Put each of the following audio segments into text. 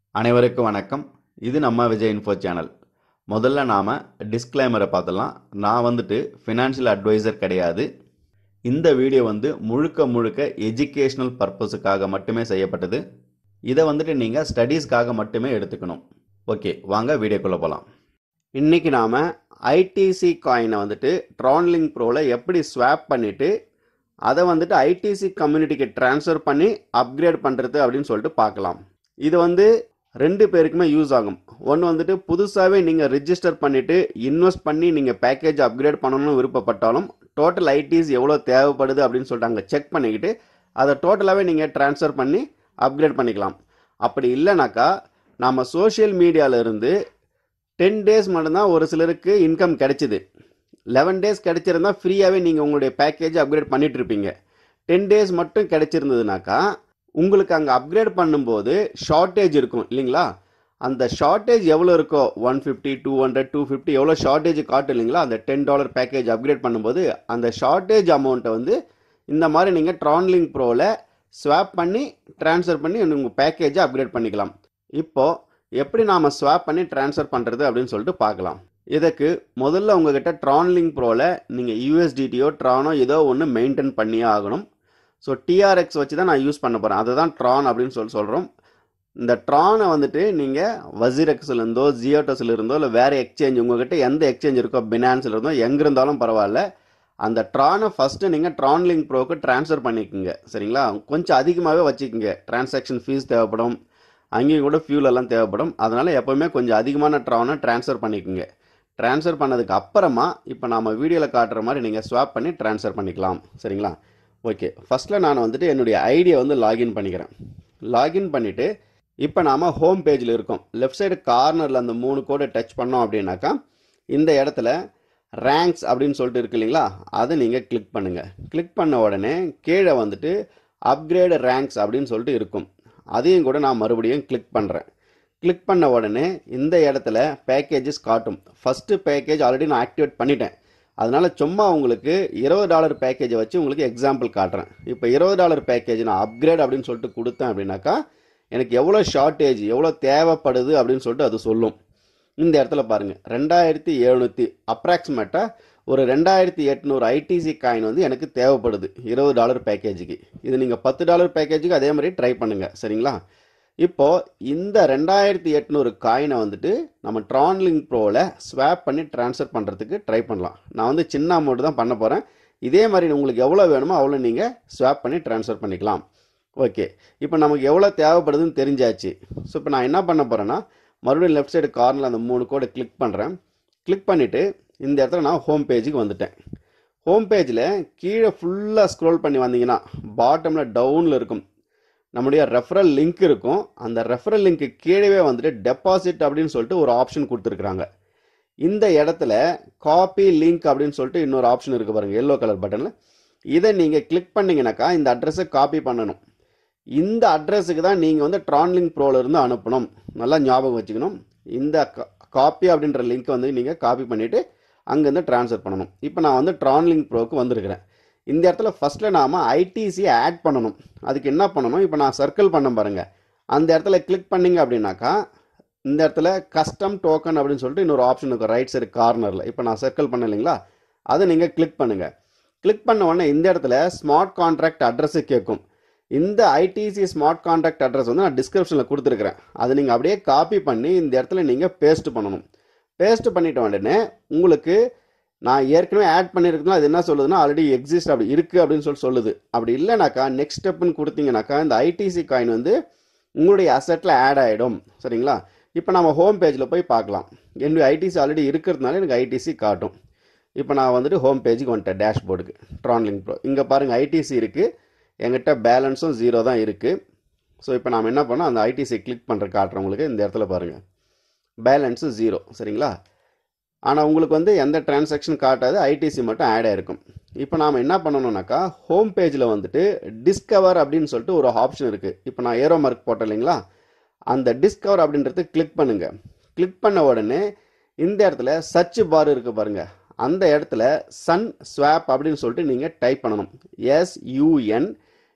அனைவருக்கும் வணக்கம் இது நம்ம விஜய் இன்ஃபோ சேனல் முதல்ல நாம் டிஸ்க்ளைமரை பார்த்துடலாம் நான் வந்துட்டு ஃபினான்ஷியல் அட்வைசர் கிடையாது இந்த வீடியோ வந்து முழுக்க முழுக்க எஜுகேஷ்னல் பர்பஸுக்காக மட்டுமே செய்யப்பட்டது இதை வந்துட்டு நீங்கள் ஸ்டடீஸ்க்காக மட்டுமே எடுத்துக்கணும் ஓகே வாங்க வீடியோக்குள்ளே போகலாம் இன்றைக்கி நாம் ஐடிசி காயினை வந்துட்டு ட்ரான்லிங் ப்ரோவில் எப்படி ஸ்வாப் பண்ணிவிட்டு அதை வந்துட்டு ஐடிசி கம்யூனிட்டிக்கு ட்ரான்ஸ்ஃபர் பண்ணி அப்கிரேட் பண்ணுறது அப்படின்னு சொல்லிட்டு பார்க்கலாம் இது வந்து ரெண்டு பேருக்குமே யூஸ் ஆகும் ஒன்று வந்துட்டு புதுசாகவே நீங்கள் ரிஜிஸ்டர் பண்ணிவிட்டு இன்வெஸ்ட் பண்ணி நீங்கள் பேக்கேஜ் அப்கிரேட் பண்ணணும்னு விருப்பப்பட்டாலும் டோட்டல் ஐடிஸ் எவ்வளோ தேவைப்படுது அப்படின்னு சொல்லிட்டு அங்கே செக் பண்ணிக்கிட்டு அதை டோட்டலாகவே நீங்கள் ட்ரான்ஸ்ஃபர் பண்ணி அப்கிரேட் பண்ணிக்கலாம் அப்படி இல்லைனாக்கா நம்ம சோஷியல் மீடியாவிலேருந்து டென் டேஸ் மட்டும்தான் ஒரு சிலருக்கு இன்கம் கிடைச்சிது லெவன் டேஸ் கிடைச்சிருந்தா ஃப்ரீயாகவே நீங்கள் உங்களுடைய பேக்கேஜ் அப்கிரேட் பண்ணிட்டு இருப்பீங்க டென் டேஸ் மட்டும் கிடைச்சிருந்ததுனாக்கா உங்களுக்கு அங்கே அப்கிரேட் பண்ணும்போது ஷார்ட்டேஜ் இருக்கும் இல்லைங்களா அந்த ஷார்ட்டேஜ் எவ்வளோ இருக்கோ one fifty two hundred two fifty எவ்வளோ ஷார்ட்டேஜ் காட்டும் இல்லைங்களா அந்த டென் டாலர் பேக்கேஜ் அப்கிரேட் பண்ணும்போது அந்த ஷார்ட்டேஜ் அமௌண்ட்டை வந்து இந்த மாதிரி நீங்கள் ட்ரான்லிங் ப்ரோவில் ஸ்வாப் பண்ணி ட்ரான்ஸ்ஃபர் பண்ணி உங்கள் பேக்கேஜை அப்கிரேட் பண்ணிக்கலாம் இப்போது எப்படி நாம் ஸ்வாப் பண்ணி ட்ரான்ஸ்ஃபர் பண்ணுறது அப்படின்னு சொல்லிட்டு பார்க்கலாம் இதுக்கு முதல்ல உங்ககிட்ட ட்ரான்லிங் ப்ரோவில் நீங்கள் யூஎஸ்டிடியோ ட்ரானோ ஏதோ ஒன்று மெயின்டைன் பண்ணியே ஆகணும் ஸோ டிஆர்எக்ஸ் வச்சு தான் நான் யூஸ் பண்ண போகிறேன் அதை தான் ட்ரான் அப்படின்னு சொல்லி சொல்கிறோம் இந்த ட்ரானை வந்துட்டு நீங்கள் வசிரெக்ஸில் இருந்தோ ஜியோட்டஸில் இருந்தோ இல்லை வேறு எக்ஸ்சேஞ்ச் உங்ககிட்ட எந்த எக்ஸ்சேஞ்ச் இருக்கோ பினான்ஸில் இருந்தோ எங்கே இருந்தாலும் பரவாயில்ல அந்த ட்ரானை ஃபஸ்ட்டு நீங்கள் ட்ரான்லிங் ப்ரோக்கு ட்ரான்ஸ்ஃபர் பண்ணிக்கோங்க சரிங்களா கொஞ்சம் அதிகமாகவே வச்சுக்கோங்க டிரான்சாக்ஷன் ஃபீஸ் தேவைப்படும் அங்கேயும் கூட ஃபியூல் எல்லாம் தேவைப்படும் அதனால் எப்போவுமே கொஞ்சம் அதிகமான ட்ரானை ட்ரான்ஸ்ஃபர் பண்ணிக்கோங்க ட்ரான்ஸ்ஃபர் பண்ணதுக்கு அப்புறமா இப்போ நம்ம வீடியோவில் காட்டுற மாதிரி நீங்கள் ஸ்வாப் பண்ணி ட்ரான்ஸ்ஃபர் பண்ணிக்கலாம் சரிங்களா ஓகே ஃபஸ்ட்டில் நான் வந்துட்டு என்னுடைய ஐடியை வந்து லாகின் பண்ணிக்கிறேன் லாகின் பண்ணிவிட்டு இப்போ நாம் ஹோம் பேஜில் இருக்கோம் லெஃப்ட் சைடு கார்னரில் அந்த மூணு கோடை டச் பண்ணோம் அப்படின்னாக்கா இந்த இடத்துல ரேங்க்ஸ் அப்படின்னு சொல்லிட்டு இருக்கு இல்லைங்களா அதை நீங்கள் கிளிக் பண்ணுங்கள் கிளிக் பண்ண உடனே கீழே வந்துட்டு அப்கிரேடு ரேங்க்ஸ் அப்படின்னு சொல்லிட்டு இருக்கும் அதையும் கூட நான் மறுபடியும் கிளிக் பண்ணுறேன் கிளிக் பண்ண உடனே இந்த இடத்துல பேக்கேஜஸ் காட்டும் ஃபஸ்ட்டு பேக்கேஜ் ஆல்ரெடி நான் ஆக்டிவேட் பண்ணிட்டேன் அதனால சும்மா உங்களுக்கு இருபது டாலர் பேக்கேஜை வச்சு உங்களுக்கு எக்ஸாம்பிள் காட்டுறேன் இப்போ இருபது டாலர் பேக்கேஜ் நான் அப்கிரேட் அப்படின்னு சொல்லிட்டு கொடுத்தேன் அப்படின்னாக்கா எனக்கு எவ்வளோ ஷார்ட்டேஜ் எவ்வளோ தேவைப்படுது அப்படின்னு சொல்லிட்டு அது சொல்லும் இந்த இடத்துல பாருங்கள் ரெண்டாயிரத்தி எழுநூற்றி அப்ராக்சிமேட்டாக ஒரு ரெண்டாயிரத்தி எட்நூறு ஐடிசி காயின் வந்து எனக்கு தேவைப்படுது இருபது டாலர் பேக்கேஜுக்கு இது நீங்கள் பத்து டாலர் பேக்கேஜுக்கு அதே மாதிரி ட்ரை பண்ணுங்கள் சரிங்களா இப்போ இந்த ரெண்டாயிரத்தி எட்நூறு காயினை வந்துட்டு நம்ம ட்ரான்லிங் ப்ரோவில் ஸ்வாப் பண்ணி ட்ரான்ஸ்ஃபர் பண்ணுறதுக்கு ட்ரை பண்ணலாம் நான் வந்து சின்ன அமௌண்ட் தான் பண்ண போகிறேன் இதே மாதிரி உங்களுக்கு எவ்வளோ வேணுமோ அவ்வளோ நீங்கள் ஸ்வாப் பண்ணி ட்ரான்ஸ்ஃபர் பண்ணிக்கலாம் ஓகே இப்போ நமக்கு எவ்வளோ தேவைப்படுதுன்னு தெரிஞ்சாச்சு ஸோ இப்போ நான் என்ன பண்ண போகிறேன்னா மறுபடியும் லெஃப்ட் சைடு கார்னரில் அந்த மூணு கோடை கிளிக் பண்ணுறேன் கிளிக் பண்ணிவிட்டு இந்த இடத்துல நான் ஹோம் பேஜுக்கு வந்துட்டேன் ஹோம் பேஜில் கீழே ஃபுல்லாக ஸ்க்ரோல் பண்ணி வந்தீங்கன்னா பாட்டமில் டவுனில் இருக்கும் நம்முடைய ரெஃபரல் லிங்க் இருக்கும் அந்த ரெஃபரல் லிங்க்கு கீழே வந்துட்டு டெபாசிட் அப்படின்னு சொல்லிட்டு ஒரு ஆப்ஷன் கொடுத்துருக்குறாங்க இந்த இடத்துல காப்பி லிங்க் அப்படின்னு சொல்லிட்டு இன்னொரு ஆப்ஷன் இருக்கு பாருங்க எல்லோ கலர் பட்டனில் இதை நீங்கள் கிளிக் பண்ணீங்கன்னாக்கா இந்த அட்ரஸை காப்பி பண்ணணும் இந்த அட்ரஸுக்கு தான் நீங்கள் வந்து ட்ரான்லிங்க் ப்ரோல இருந்து அனுப்பணும் நல்லா ஞாபகம் வச்சுக்கணும் இந்த காப்பி அப்படின்ற லிங்க்கை வந்து நீங்கள் காப்பி பண்ணிவிட்டு அங்கேருந்து ட்ரான்ஸ்ஃபர் பண்ணணும் இப்போ நான் வந்து ட்ரான்லிங்க் ப்ரோக்கு வந்திருக்கிறேன் இந்த இடத்துல ஃபஸ்ட்டில் நாம் ஐடிசி ஆட் பண்ணணும் அதுக்கு என்ன பண்ணணும் இப்போ நான் சர்க்கிள் பண்ண பாருங்க அந்த இடத்துல கிளிக் பண்ணிங்க அப்படின்னாக்கா இந்த இடத்துல கஸ்டம் டோக்கன் அப்படின்னு சொல்லிட்டு இன்னொரு ஆப்ஷன் இருக்கும் ரைட் சைடு கார்னரில் இப்போ நான் சர்க்கிள் பண்ண இல்லைங்களா அதை நீங்கள் கிளிக் பண்ணுங்கள் கிளிக் பண்ண உடனே இந்த இடத்துல ஸ்மார்ட் கான்ட்ராக்ட் அட்ரஸு கேட்கும் இந்த ஐடிசி ஸ்மார்ட் கான்ட்ராக்ட் அட்ரஸ் வந்து நான் டிஸ்கிரிப்ஷனில் கொடுத்துருக்குறேன் அதை நீங்கள் அப்படியே காப்பி பண்ணி இந்த இடத்துல நீங்கள் பேஸ்ட் பண்ணணும் பேஸ்ட் பண்ணிட்ட உடனே உங்களுக்கு நான் ஏற்கனவே ஆட் பண்ணியிருக்கணும் அது என்ன சொல்லுதுன்னா ஆல்ரெடி எக்ஸிஸ்ட் அப்படி இருக்குது அப்படின்னு சொல்லி சொல்லுது அப்படி இல்லைனாக்கா நெக்ஸ்ட் ஸ்டெப்னு கொடுத்தீங்கன்னாக்கா இந்த ஐடிசி காயின் வந்து உங்களுடைய அசட்டில் ஆட் ஆகிடும் சரிங்களா இப்போ நம்ம ஹோம் பேஜில் போய் பார்க்கலாம் என்னுடைய ஐடிசி ஆல்ரெடி இருக்கிறதுனால எனக்கு ஐடிசி காட்டும் இப்போ நான் வந்துட்டு ஹோம் பேஜுக்கு வந்துட்டேன் டேஷ்போர்டுக்கு ட்ரான்லிங் ப்ரோ இங்கே பாருங்கள் ஐடிசி இருக்குது எங்கிட்ட பேலன்ஸும் ஜீரோ தான் இருக்குது ஸோ இப்போ நாம் என்ன பண்ணோம் அந்த ஐடிசி கிளிக் பண்ணுற காட்டுறவங்களுக்கு இந்த இடத்துல பாருங்கள் பேலன்ஸு ஜீரோ சரிங்களா ஆனால் உங்களுக்கு வந்து எந்த டிரான்சாக்ஷன் காட்டாது ஐடிசி மட்டும் ஆட் ஆயிருக்கும் இப்போ நாம் என்ன பண்ணணும்னாக்கா ஹோம் பேஜில் வந்துட்டு டிஸ்கவர் அப்படின்னு சொல்லிட்டு ஒரு ஆப்ஷன் இருக்குது இப்போ நான் ஏரோ மார்க் போட்டேன் இல்லைங்களா அந்த டிஸ்கவர் அப்படின்றது கிளிக் பண்ணுங்கள் கிளிக் பண்ண உடனே இந்த இடத்துல சர்ச் பார் இருக்குது பாருங்கள் அந்த இடத்துல சன் ஸ்வாப் அப்படின்னு சொல்லிட்டு நீங்கள் டைப் பண்ணணும் எஸ்யூஎன்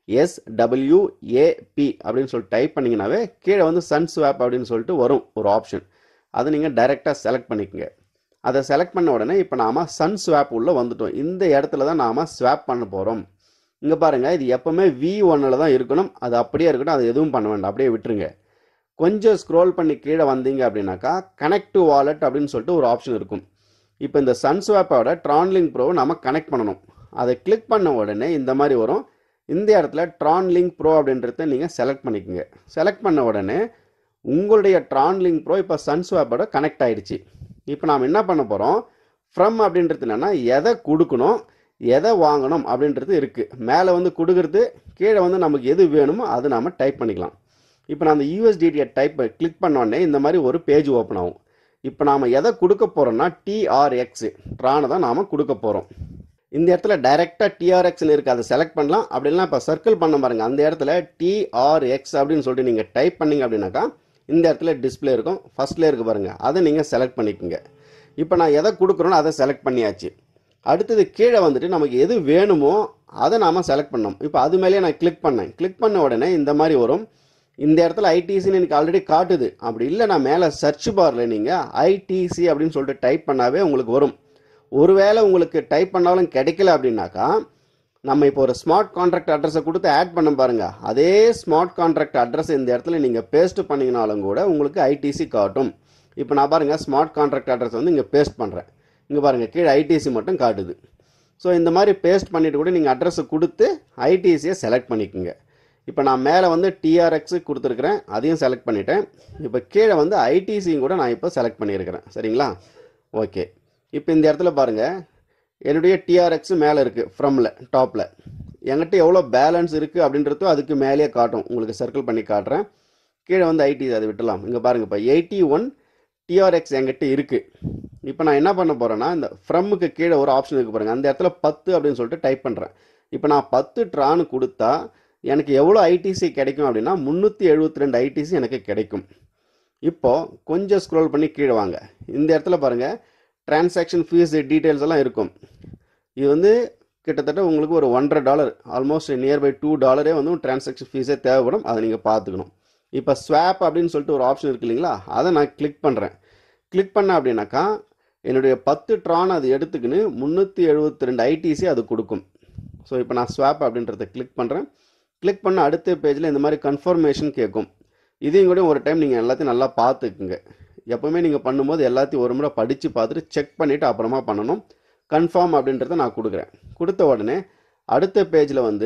எஸ் டபிள்யூஏபி அப்படின்னு சொல்லிட்டு டைப் பண்ணிங்கனாவே கீழே வந்து சன் ஸ்வாப் அப்படின்னு சொல்லிட்டு வரும் ஒரு ஆப்ஷன் அதை நீங்கள் டைரெக்டாக செலக்ட் பண்ணிக்கோங்க அதை செலக்ட் பண்ண உடனே இப்போ நாம் சன் ஸ்வாப் உள்ளே வந்துட்டோம் இந்த இடத்துல தான் நாம் ஸ்வாப் பண்ண போகிறோம் இங்கே பாருங்கள் இது எப்போவுமே வி ஒன்னில் தான் இருக்கணும் அது அப்படியே இருக்கட்டும் அது எதுவும் பண்ண வேண்டாம் அப்படியே விட்டுருங்க கொஞ்சம் ஸ்க்ரோல் பண்ணி கீழே வந்தீங்க அப்படின்னாக்கா கனெக்ட் டு வாலெட் அப்படின்னு சொல்லிட்டு ஒரு ஆப்ஷன் இருக்கும் இப்போ இந்த சன்ஸ்வாப்போட ட்ரான்லிங்க் ப்ரோவை நம்ம கனெக்ட் பண்ணணும் அதை கிளிக் பண்ண உடனே இந்த மாதிரி வரும் இந்த இடத்துல ட்ரான்லிங்க் ப்ரோ அப்படின்றத நீங்கள் செலக்ட் பண்ணிக்கோங்க செலக்ட் பண்ண உடனே உங்களுடைய ட்ரான்லிங்க் ப்ரோ இப்போ சன்ஸ்வாப்போட கனெக்ட் ஆயிடுச்சு இப்போ நாம் என்ன பண்ண போகிறோம் ஃப்ரம் அப்படின்றது என்னென்னா எதை கொடுக்கணும் எதை வாங்கணும் அப்படின்றது இருக்குது மேலே வந்து கொடுக்கறது கீழே வந்து நமக்கு எது வேணுமோ அது நாம் டைப் பண்ணிக்கலாம் இப்போ நான் அந்த யூஎஸ்டிடியை டைப் கிளிக் பண்ண உடனே இந்த மாதிரி ஒரு பேஜ் ஓப்பன் ஆகும் இப்போ நாம் எதை கொடுக்க போகிறோம்னா டிஆர்எக்ஸ் ட்ரானை தான் நாம் கொடுக்க போகிறோம் இந்த இடத்துல டைரெக்டாக டிஆர்எக்ஸ்னு இருக்குது அதை செலக்ட் பண்ணலாம் அப்படின்னா இப்போ சர்க்கிள் பண்ண பாருங்க அந்த இடத்துல டிஆர்எக்ஸ் அப்படின்னு சொல்லிட்டு நீங்கள் டைப் பண்ணீங்க அப்படின்னாக்கா இந்த இடத்துல டிஸ்பிளே இருக்கும் ஃபர்ஸ்ட்ல இருக்கு பாருங்க அதை நீங்கள் செலக்ட் பண்ணிக்கோங்க இப்போ நான் எதை கொடுக்குறோன்னு அதை செலக்ட் பண்ணியாச்சு அடுத்தது கீழே வந்துட்டு நமக்கு எது வேணுமோ அதை நாம் செலக்ட் பண்ணோம் இப்போ அது மேலேயே நான் கிளிக் பண்ணேன் கிளிக் பண்ண உடனே இந்த மாதிரி வரும் இந்த இடத்துல ஐடிசின்னு எனக்கு ஆல்ரெடி காட்டுது அப்படி இல்லை நான் மேலே சர்ச் பாரில் நீங்கள் ஐடிசி அப்படின்னு சொல்லிட்டு டைப் பண்ணாவே உங்களுக்கு வரும் ஒருவேளை உங்களுக்கு டைப் பண்ணாலும் கிடைக்கல அப்படின்னாக்கா நம்ம இப்போ ஒரு ஸ்மார்ட் கான்ட்ராக்ட் அட்ரஸை கொடுத்து ஆட் பண்ண பாருங்க அதே ஸ்மார்ட் கான்ட்ராக்ட் அட்ரஸ் இந்த இடத்துல நீங்கள் பேஸ்ட் பண்ணிங்கனாலும் கூட உங்களுக்கு ஐடிசி காட்டும் இப்போ நான் பாருங்க ஸ்மார்ட் கான்ட்ராக்ட் அட்ரஸ் வந்து இங்கே பேஸ்ட் பண்ணுறேன் இங்கே பாருங்க கீழே ஐடிசி மட்டும் காட்டுது ஸோ இந்த மாதிரி பேஸ்ட் பண்ணிட்டு கூட நீங்கள் அட்ரஸை கொடுத்து ஐடிசியை செலக்ட் பண்ணிக்கோங்க இப்போ நான் மேலே வந்து டிஆர்எக்ஸ் கொடுத்துருக்குறேன் அதையும் செலக்ட் பண்ணிட்டேன் இப்போ கீழே வந்து ஐடிசியும் கூட நான் இப்போ செலக்ட் பண்ணியிருக்கிறேன் சரிங்களா ஓகே இப்போ இந்த இடத்துல பாருங்கள் என்னுடைய டிஆர்எக்ஸ் மேலே இருக்குது ஃப்ரமில் டாப்பில் என்கிட்ட எவ்வளோ பேலன்ஸ் இருக்குது அப்படின்றதோ அதுக்கு மேலேயே காட்டும் உங்களுக்கு சர்க்கிள் பண்ணி காட்டுறேன் கீழே வந்து ஐடி அதை விட்டுலாம் இங்கே பாருங்கள் இப்போ எயிட்டி ஒன் டிஆர்எக்ஸ் என்கிட்ட இருக்குது இப்போ நான் என்ன பண்ண போகிறேன்னா இந்த ஃப்ரம்முக்கு கீழே ஒரு ஆப்ஷன் இருக்குது பாருங்கள் அந்த இடத்துல பத்து அப்படின்னு சொல்லிட்டு டைப் பண்ணுறேன் இப்போ நான் பத்து ட்ரான்னு கொடுத்தா எனக்கு எவ்வளோ ஐடிசி கிடைக்கும் அப்படின்னா முந்நூற்றி எழுபத்தி ரெண்டு ஐடிசி எனக்கு கிடைக்கும் இப்போ கொஞ்சம் ஸ்க்ரோல் பண்ணி கீழே வாங்க இந்த இடத்துல பாருங்கள் டிரான்சாக்ஷன் ஃபீஸ் டீட்டெயில்ஸ் எல்லாம் இருக்கும் இது வந்து கிட்டத்தட்ட உங்களுக்கு ஒரு ஒன்றரை டாலர் ஆல்மோஸ்ட் நியர்பை டூ டாலரே வந்து டிரான்சாக்ஷன் ஃபீஸே தேவைப்படும் அதை நீங்கள் பார்த்துக்கணும் இப்போ ஸ்வாப் அப்படின்னு சொல்லிட்டு ஒரு ஆப்ஷன் இருக்கு இல்லைங்களா அதை நான் கிளிக் பண்ணுறேன் கிளிக் பண்ண அப்படின்னாக்கா என்னுடைய பத்து ட்ரான் அது எடுத்துக்கின்னு முந்நூற்றி எழுபத்தி ரெண்டு ஐடிசி அது கொடுக்கும் ஸோ இப்போ நான் ஸ்வாப் அப்படின்றத கிளிக் பண்ணுறேன் கிளிக் பண்ண அடுத்த பேஜில் இந்த மாதிரி கன்ஃபர்மேஷன் கேட்கும் இதையும் கூட ஒரு டைம் நீங்கள் எல்லாத்தையும் நல்லா பார்த்துக்குங்க எப்போவுமே நீங்கள் பண்ணும்போது எல்லாத்தையும் ஒரு முறை படித்து பார்த்துட்டு செக் பண்ணிவிட்டு அப்புறமா பண்ணணும் கன்ஃபார்ம் அப்படின்றத நான் கொடுக்குறேன் கொடுத்த உடனே அடுத்த பேஜில் வந்து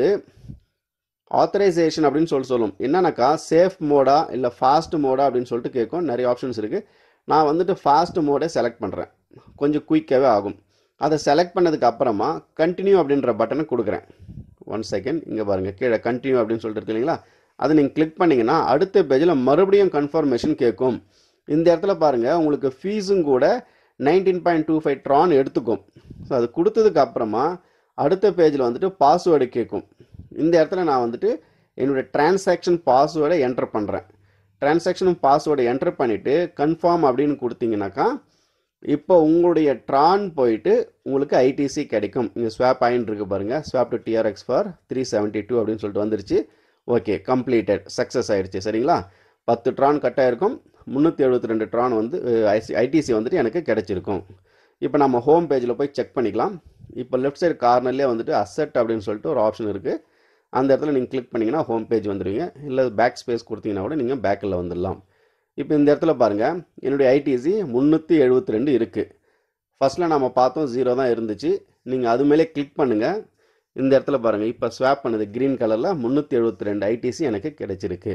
ஆத்தரைசேஷன் அப்படின்னு சொல்லி சொல்லும் என்னன்னாக்கா சேஃப் மோடா இல்லை ஃபாஸ்ட் மோடா அப்படின்னு சொல்லிட்டு கேட்கும் நிறைய ஆப்ஷன்ஸ் இருக்குது நான் வந்துட்டு ஃபாஸ்ட் மோடை செலக்ட் பண்ணுறேன் கொஞ்சம் குயிக்காகவே ஆகும் அதை செலக்ட் பண்ணதுக்கு அப்புறமா கண்டினியூ அப்படின்ற பட்டனை கொடுக்குறேன் ஒன் செகண்ட் இங்கே பாருங்கள் கீழே கண்டினியூ அப்படின்னு சொல்லிட்டு இருக்கு இல்லைங்களா அதை நீங்கள் கிளிக் பண்ணிங்கன்னா அடுத்த பேஜில் மறுபடியும் கன்ஃபர்மேஷன் கேட்கும் இந்த இடத்துல பாருங்கள் உங்களுக்கு ஃபீஸும் கூட nineteen point two five Tron எடுத்துக்கும் ஸோ அது கொடுத்ததுக்கு அப்புறமா அடுத்த பேஜில் வந்துட்டு பாஸ்வேர்டு கேட்கும் இந்த இடத்துல நான் வந்துட்டு என்னுடைய டிரான்சாக்ஷன் பாஸ்வேர்டை என்டர் பண்ணுறேன் டிரான்சாக்ஷன் பாஸ்வேர்டை என்டர் பண்ணிவிட்டு கன்ஃபார்ம் அப்படின்னு கொடுத்தீங்கன்னாக்கா இப்போ உங்களுடைய ட்ரான் போயிட்டு உங்களுக்கு ஐடிசி கிடைக்கும் இங்கே ஸ்வாப் ஆயின் இருக்கு பாருங்கள் swap to TRX for three seventy two அப்படின்னு சொல்லிட்டு வந்துருச்சு ஓகே கம்ப்ளீட்டட் சக்ஸஸ் ஆயிடுச்சு சரிங்களா பத்து ட்ரான் கட் ஆயிருக்கும் முந்நூற்றி எழுபத்தி ரெண்டு ட்ரான் வந்து ஐடிசி வந்துட்டு எனக்கு கிடைச்சிருக்கும் இப்போ நம்ம ஹோம் பேஜில் போய் செக் பண்ணிக்கலாம் இப்போ லெஃப்ட் சைடு கார்னர்லேயே வந்துட்டு அசெட் அப்படின்னு சொல்லிட்டு ஒரு ஆப்ஷன் இருக்குது அந்த இடத்துல நீங்கள் கிளிக் பண்ணிங்கன்னா ஹோம் பேஜ் வந்துடுவீங்க இல்லை பேக் ஸ்பேஸ் கொடுத்தீங்கன்னா கூட நீங்கள் பேக்கில் வந்துடலாம் இப்போ இந்த இடத்துல பாருங்கள் என்னுடைய ஐடிசி முந்நூற்றி எழுபத்தி ரெண்டு இருக்குது ஃபஸ்ட்டில் நம்ம பார்த்தோம் ஜீரோ தான் இருந்துச்சு நீங்கள் அது மேலே கிளிக் பண்ணுங்கள் இந்த இடத்துல பாருங்கள் இப்போ ஸ்வாப் பண்ணது க்ரீன் கலரில் முந்நூற்றி எழுபத்தி ரெண்டு ஐடிசி எனக்கு கிடைச்சிருக்கு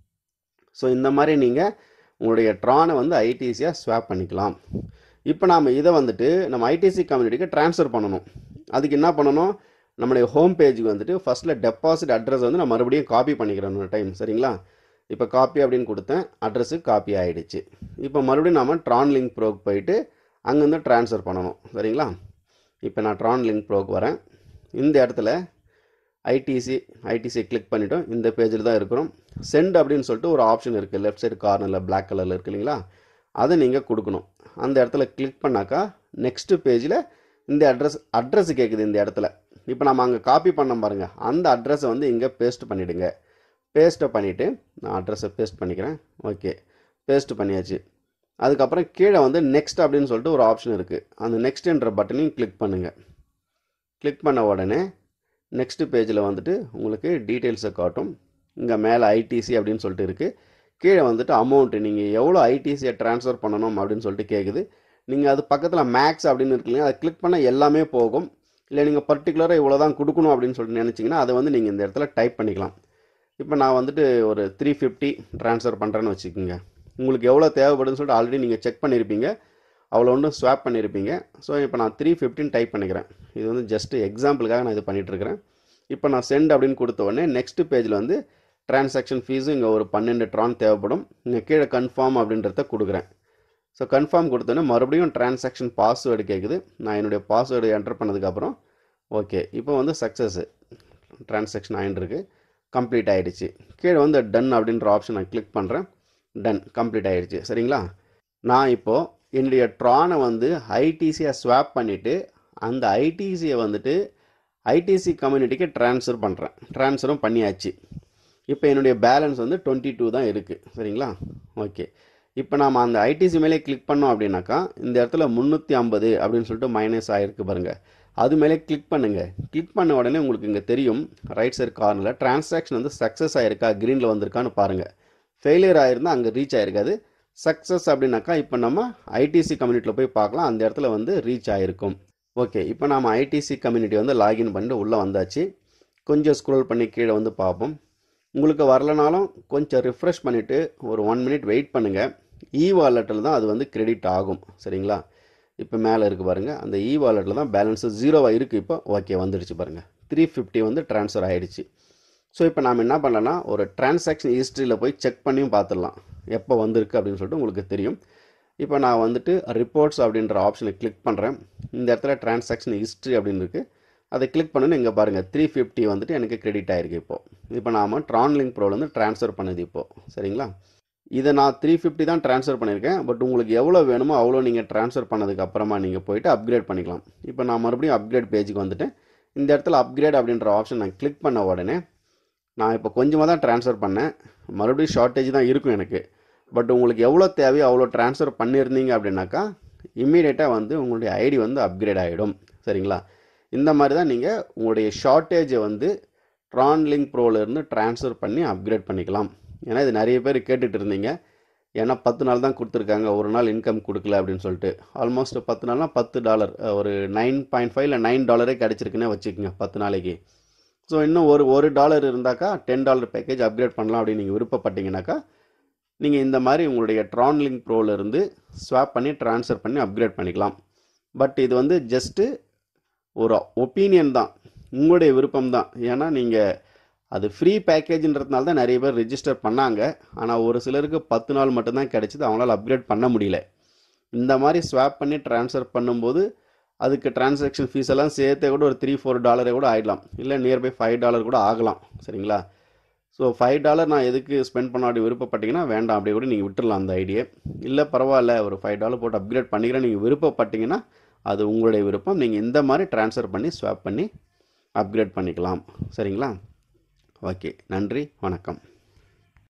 ஸோ இந்த மாதிரி நீங்கள் உங்களுடைய ட்ரானை வந்து ஐடிசியாக ஸ்வாப் பண்ணிக்கலாம் இப்போ நாம் இதை வந்துட்டு நம்ம ஐடிசி கம்யூனிட்டிக்கு ட்ரான்ஸ்ஃபர் பண்ணணும் அதுக்கு என்ன பண்ணணும் நம்மளுடைய ஹோம் பேஜுக்கு வந்துட்டு ஃபஸ்ட்டில் டெபாசிட் அட்ரஸ் வந்து நான் மறுபடியும் காப்பி பண்ணிக்கிறேன் ஒரு டைம் சரிங்களா இப்போ காப்பி அப்படின்னு கொடுத்தேன் அட்ரஸு காப்பி ஆகிடுச்சு இப்போ மறுபடியும் நாம் ட்ரான் லிங்க் ப்ரோக்கு போயிட்டு அங்கேருந்து ட்ரான்ஸ்ஃபர் பண்ணணும் சரிங்களா இப்போ நான் ட்ரான் லிங்க் ப்ரோக்கு வரேன் இந்த இடத்துல ஐடிசி ஐடிசி கிளிக் பண்ணிட்டோம் இந்த பேஜில் தான் இருக்கிறோம் சென்ட் அப்படின்னு சொல்லிட்டு ஒரு ஆப்ஷன் இருக்குது லெஃப்ட் சைடு கார்னரில் பிளாக் கலரில் இருக்கு இல்லைங்களா அதை நீங்கள் கொடுக்கணும் அந்த இடத்துல கிளிக் பண்ணாக்கா நெக்ஸ்ட்டு பேஜில் இந்த அட்ரஸ் அட்ரஸ் கேட்குது இந்த இடத்துல இப்போ நம்ம அங்கே காப்பி பண்ண பாருங்கள் அந்த அட்ரஸை வந்து இங்கே பேஸ்ட் பண்ணிவிடுங்க பேஸ்ட்டை பண்ணிவிட்டு நான் அட்ரஸை பேஸ்ட் பண்ணிக்கிறேன் ஓகே பேஸ்ட் பண்ணியாச்சு அதுக்கப்புறம் கீழே வந்து நெக்ஸ்ட் அப்படின்னு சொல்லிட்டு ஒரு ஆப்ஷன் இருக்குது அந்த நெக்ஸ்ட்ன்ற பட்டனையும் கிளிக் பண்ணுங்கள் கிளிக் பண்ண உடனே நெக்ஸ்ட் பேஜில் வந்துட்டு உங்களுக்கு டீட்டெயில்ஸை காட்டும் இங்கே மேலே ஐடிசி அப்படின்னு சொல்லிட்டு இருக்குது கீழே வந்துட்டு அமௌண்ட்டு நீங்கள் எவ்வளோ ஐடிசியை ட்ரான்ஸ்ஃபர் பண்ணணும் அப்படின்னு சொல்லிட்டு கேட்குது நீங்கள் அது பக்கத்தில் மேக்ஸ் அப்படின்னு இருக்குல்லைங்க அதை கிளிக் பண்ண எல்லாமே போகும் இல்லை நீங்கள் பர்டிகுலராக இவ்வளோ தான் கொடுக்கணும் அப்படின்னு சொல்லிட்டு நினச்சிங்கன்னா அதை வந்து நீங்கள் இந்த இடத்துல டைப் பண்ணிக்கலாம் இப்போ நான் வந்துட்டு ஒரு த்ரீ ஃபிஃப்டி ட்ரான்ஸ்ஃபர் பண்ணுறேன்னு வச்சுக்கோங்க உங்களுக்கு எவ்வளோ தேவைப்படுதுன்னு சொல்லிட்டு ஆல்ரெடி நீங்கள் செக் பண்ணியிருப்பீங்க அவ்வளோ ஒன்று ஸ்வாப் பண்ணியிருப்பீங்க ஸோ இப்போ நான் த்ரீ ஃபிஃப்டின் டைப் பண்ணிக்கிறேன் இது வந்து ஜஸ்ட் எக்ஸாம்பிளுக்காக நான் இது பண்ணிகிட்ருக்கிறேன் இப்போ நான் சென்ட் அப்படின்னு கொடுத்த உடனே நெக்ஸ்ட் பேஜில் வந்து டிரான்சாக்ஷன் ஃபீஸு இங்கே ஒரு பன்னெண்டு ட்ரான் தேவைப்படும் இங்கே கீழே கன்ஃபார்ம் அப்படின்றத கொடுக்குறேன் ஸோ கன்ஃபார்ம் கொடுத்தோன்னே மறுபடியும் டிரான்சாக்ஷன் பாஸ்வேர்டு கேட்குது நான் என்னுடைய பாஸ்வேர்டு என்டர் பண்ணதுக்கப்புறம் ஓகே இப்போ வந்து சக்ஸஸ்ஸு டிரான்சாக்ஷன் ஆகிட்டுருக்கு கம்ப்ளீட் ஆகிடுச்சு கீழே வந்து டன் அப்படின்ற ஆப்ஷன் நான் கிளிக் பண்ணுறேன் டன் கம்ப்ளீட் ஆகிடுச்சு சரிங்களா நான் இப்போது என்னுடைய ட்ரானை வந்து ஐடிசியை ஸ்வாப் பண்ணிவிட்டு அந்த ஐடிசியை வந்துட்டு ஐடிசி கம்யூனிட்டிக்கு ட்ரான்ஸ்ஃபர் பண்ணுறேன் ட்ரான்ஸ்ஃபரும் பண்ணியாச்சு இப்போ என்னுடைய பேலன்ஸ் வந்து டுவெண்ட்டி டூ தான் இருக்குது சரிங்களா ஓகே இப்போ நாம் அந்த ஐடிசி மேலே கிளிக் பண்ணோம் அப்படின்னாக்கா இந்த இடத்துல முந்நூற்றி ஐம்பது அப்படின்னு சொல்லிட்டு மைனஸ் ஆகிருக்கு பாருங்கள் அது மேலே கிளிக் பண்ணுங்கள் கிளிக் பண்ண உடனே உங்களுக்கு இங்கே தெரியும் ரைட் சைடு கார்னரில் டிரான்சாக்ஷன் வந்து சக்ஸஸ் ஆகிருக்கா க்ரீனில் வந்திருக்கான்னு பாருங்கள் ஃபெயிலியர் ஆகிருந்தால் அங்கே ரீச் ஆகிருக்காது சக்ஸஸ் அப்படின்னாக்கா இப்போ நம்ம ஐடிசி கம்யூனிட்டியில் போய் பார்க்கலாம் அந்த இடத்துல வந்து ரீச் ஆகிருக்கும் ஓகே இப்போ நம்ம ஐடிசி கம்யூனிட்டி வந்து லாகின் பண்ணிட்டு உள்ளே வந்தாச்சு கொஞ்சம் ஸ்க்ரோல் பண்ணி கீழே வந்து பார்ப்போம் உங்களுக்கு வரலனாலும் கொஞ்சம் ரிஃப்ரெஷ் பண்ணிவிட்டு ஒரு ஒன் மினிட் வெயிட் பண்ணுங்கள் இ வாலெட்டில் தான் அது வந்து கிரெடிட் ஆகும் சரிங்களா இப்போ மேலே இருக்குது பாருங்கள் அந்த இ வாலெட்டில் தான் பேலன்ஸு ஜீரோவாக இருக்குது இப்போ ஓகே வந்துடுச்சு பாருங்கள் த்ரீ ஃபிஃப்டி வந்து ட்ரான்ஸ்ஃபர் ஆகிடுச்சு ஸோ இப்போ நாம் என்ன பண்ணலாம்னா ஒரு டிரான்சாக்ஷன் ஹிஸ்ட்ரியில் போய் செக் பண்ணியும் பார்த்துடலாம் எப்போ வந்திருக்கு அப்படின்னு சொல்லிட்டு உங்களுக்கு தெரியும் இப்போ நான் வந்துட்டு ரிப்போர்ட்ஸ் அப்படின்ற ஆப்ஷனை கிளிக் பண்ணுறேன் இந்த இடத்துல டிரான்சாக்ஷன் ஹிஸ்ட்ரி அப்படின்னு இருக்குது அதை கிளிக் பண்ணணும் இங்கே பாருங்கள் த்ரீ ஃபிஃப்டி வந்துட்டு எனக்கு கிரெடிட் ஆகிருக்கு இப்போது இப்போ நாம் ட்ரான்லிங்க் ப்ரோலேருந்து ட்ரான்ஸ்ஃபர் பண்ணுது இப்போது சரிங்களா இதை நான் த்ரீ ஃபிஃப்டி தான் ட்ரான்ஸ்ஃபர் பண்ணியிருக்கேன் பட் உங்களுக்கு எவ்வளோ வேணுமோ அவ்வளோ நீங்கள் ட்ரான்ஸ்ஃபர் பண்ணதுக்கு அப்புறமா நீங்கள் போயிட்டு அப்கிரேட் பண்ணிக்கலாம் இப்போ நான் மறுபடியும் அப்கிரேட் பேஜுக்கு வந்துட்டு இந்த இடத்துல அப்கிரேட் அப்படின்ற ஆப்ஷன் நான் கிளிக் பண்ண உடனே நான் இப்போ கொஞ்சமாக தான் ட்ரான்ஸ்ஃபர் பண்ணேன் மறுபடியும் ஷார்ட்டேஜ் தான் இருக்கும் எனக்கு பட் உங்களுக்கு எவ்வளோ தேவையோ அவ்வளோ ட்ரான்ஸ்ஃபர் பண்ணியிருந்தீங்க அப்படின்னாக்கா இம்மீடியட்டாக வந்து உங்களுடைய ஐடி வந்து அப்கிரேட் ஆகிடும் சரிங்களா இந்த மாதிரி தான் நீங்கள் உங்களுடைய ஷார்ட்டேஜை வந்து ட்ரான்லிங்க் ப்ரோலேருந்து ட்ரான்ஸ்ஃபர் பண்ணி அப்கிரேட் பண்ணிக்கலாம் ஏன்னா இது நிறைய பேர் கேட்டுட்டு இருந்தீங்க ஏன்னா பத்து நாள் தான் கொடுத்துருக்காங்க ஒரு நாள் இன்கம் கொடுக்கல அப்படின்னு சொல்லிட்டு ஆல்மோஸ்ட் பத்து நாள்னா பத்து டாலர் ஒரு நைன் பாயிண்ட் ஃபைவ் இல்லை நைன் டாலரே கிடச்சிருக்குன்னே வச்சுக்கோங்க பத்து நாளைக்கு ஸோ இன்னும் ஒரு ஒரு டாலர் இருந்தாக்கா டென் டாலர் பேக்கேஜ் அப்கிரேட் பண்ணலாம் அப்படின்னு நீங்கள் விருப்பப்பட்டீங்கன்னாக்கா நீங்கள் இந்த மாதிரி உங்களுடைய ட்ரான்லிங்க் ப்ரோலேருந்து ஸ்வாப் பண்ணி ட்ரான்ஸ்ஃபர் பண்ணி அப்கிரேட் பண்ணிக்கலாம் பட் இது வந்து ஜஸ்ட்டு ஒரு ஒப்பீனியன் தான் உங்களுடைய விருப்பம் தான் ஏன்னா நீங்கள் அது ஃப்ரீ பேக்கேஜ்ன்றதுனால தான் நிறைய பேர் ரிஜிஸ்டர் பண்ணாங்க ஆனால் ஒரு சிலருக்கு பத்து நாள் மட்டும்தான் கிடைச்சிது அவங்களால அப்கிரேட் பண்ண முடியல இந்த மாதிரி ஸ்வாப் பண்ணி ட்ரான்ஸ்ஃபர் பண்ணும்போது அதுக்கு டிரான்சாக்ஷன் ஃபீஸ் எல்லாம் சேர்த்தே கூட ஒரு த்ரீ ஃபோர் டாலரே கூட ஆகிடலாம் இல்லை நியர்பை ஃபைவ் டாலர் கூட ஆகலாம் சரிங்களா ஸோ ஃபைவ் டாலர் நான் எதுக்கு ஸ்பெண்ட் பண்ண அப்படி விருப்பப்பட்டீங்கன்னா வேண்டாம் அப்படியே கூட நீங்கள் விட்டுடலாம் அந்த ஐடியை இல்லை பரவாயில்ல ஒரு ஃபைவ் டாலர் போட்டு அப்கிரேட் பண்ணிக்கிறேன் நீங்கள் விருப்பப்பட்டீங்கன்னா அது உங்களுடைய விருப்பம் நீங்கள் இந்த மாதிரி ட்ரான்ஸ்ஃபர் பண்ணி ஸ்வாப் பண்ணி அப்கிரேட் பண்ணிக்கலாம் சரிங்களா ஓகே நன்றி வணக்கம்